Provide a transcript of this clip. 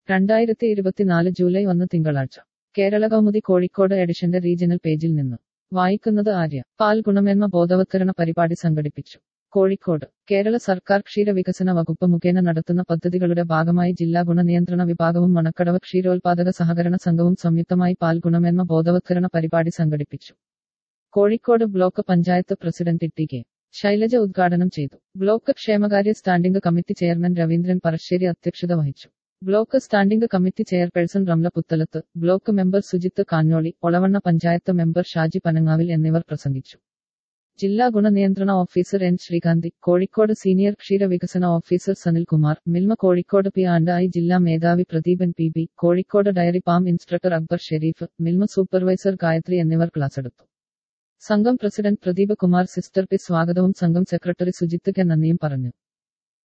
രണ്ടായിരത്തി ഇരുപത്തിനാല് ജൂലൈ ഒന്ന് തിങ്കളാഴ്ച കേരള കൗമുദി കോഴിക്കോട് എഡിഷന്റെ റീജിയണൽ പേജിൽ നിന്ന് വായിക്കുന്നത് ആര്യ പാൽ ഗുണമേന്മ ബോധവത്കരണ പരിപാടി സംഘടിപ്പിച്ചു കോഴിക്കോട് കേരള സർക്കാർ ക്ഷീരവികസന വകുപ്പ് മുഖേന നടത്തുന്ന പദ്ധതികളുടെ ഭാഗമായി ജില്ലാ ഗുണനിയന്ത്രണ വിഭാഗവും മണക്കടവ് ക്ഷീരോത്പാദക സഹകരണ സംഘവും സംയുക്തമായി പാൽ ഗുണമേന്മ ബോധവത്കരണ പരിപാടി സംഘടിപ്പിച്ചു Kozhikode block panchayat president T K Shailaja ഉദ്ഘാടനം ചെയ്തു ബ്ലോക്ക് ക്ഷേമകാര്യ standing committee chairman Raveendran Parassery അധ്യക്ഷത വഹിച്ചു block standing committee chairperson Ramla Puthalath block member Sujith Kanjoli Olavanna panchayat member Shaji Panangavil എന്നിവർ പ്രസംഗിച്ചു ജില്ലാ ഗുണനിയന്ത്രണ officer N Sreekanthi Kozhikode senior ക്ഷീരവികസന officer Sanilkumar Milma Kozhikode P and I ജില്ലാ മേധാവി Pradeepan P B Kozhikode dairy farm instructor Akbar Sharif Milma supervisor Gayathri എന്നിവർ ക്ലാസ്സെടുത്തു സംഘം president Pradeep Kumar sister P സ്വാഗതവും സംഘം സെക്രട്ടറി സുജിത്ത് കെ നന്ദിയും പറഞ്ഞു